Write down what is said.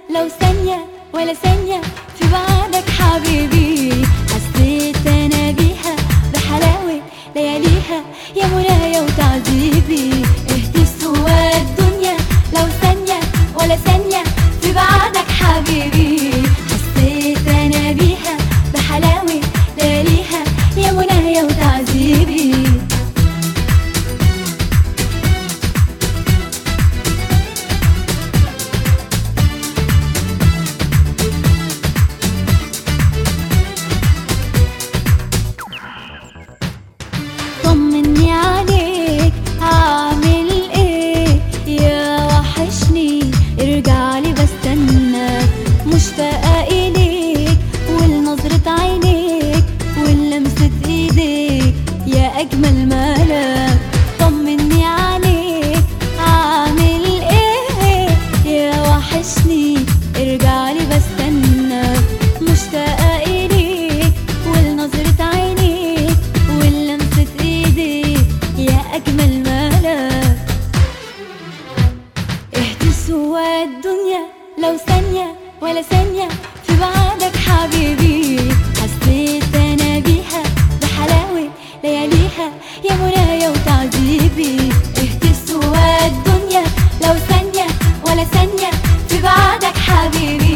لو ثانية ولا ثانية في بعدك حبيبي حسيت أنا بيها بحلاوة لياليها يا منايا وتعذيبي اهتز هوا الدنيا لو ثانية ولا ثانية في بعدك حبيبي حسيت أنا بيها بحلاوة لياليها يا منايا وتعذيبي طمني عليك عامل ايه يا وحشني ارجع لي بستناك مشتاقة اليك ولنظرة عينيك ولمسة ايديك يا اجمل ملاك طمني عليك عامل ايه يا وحشني ارجع لي بستناك مشتاقة اليك ولنظرة عينيك ولمسة ايديك يا اجمل ملاك اهتز هوا الدنيا لو ثانية ولا ثانية في بعدك حبيبي حسيت انا بيها بحلاوة لياليها يا منايا وتعذيبي اهتز هوا الدنيا لو ثانية ولا ثانية في بعدك حبيبي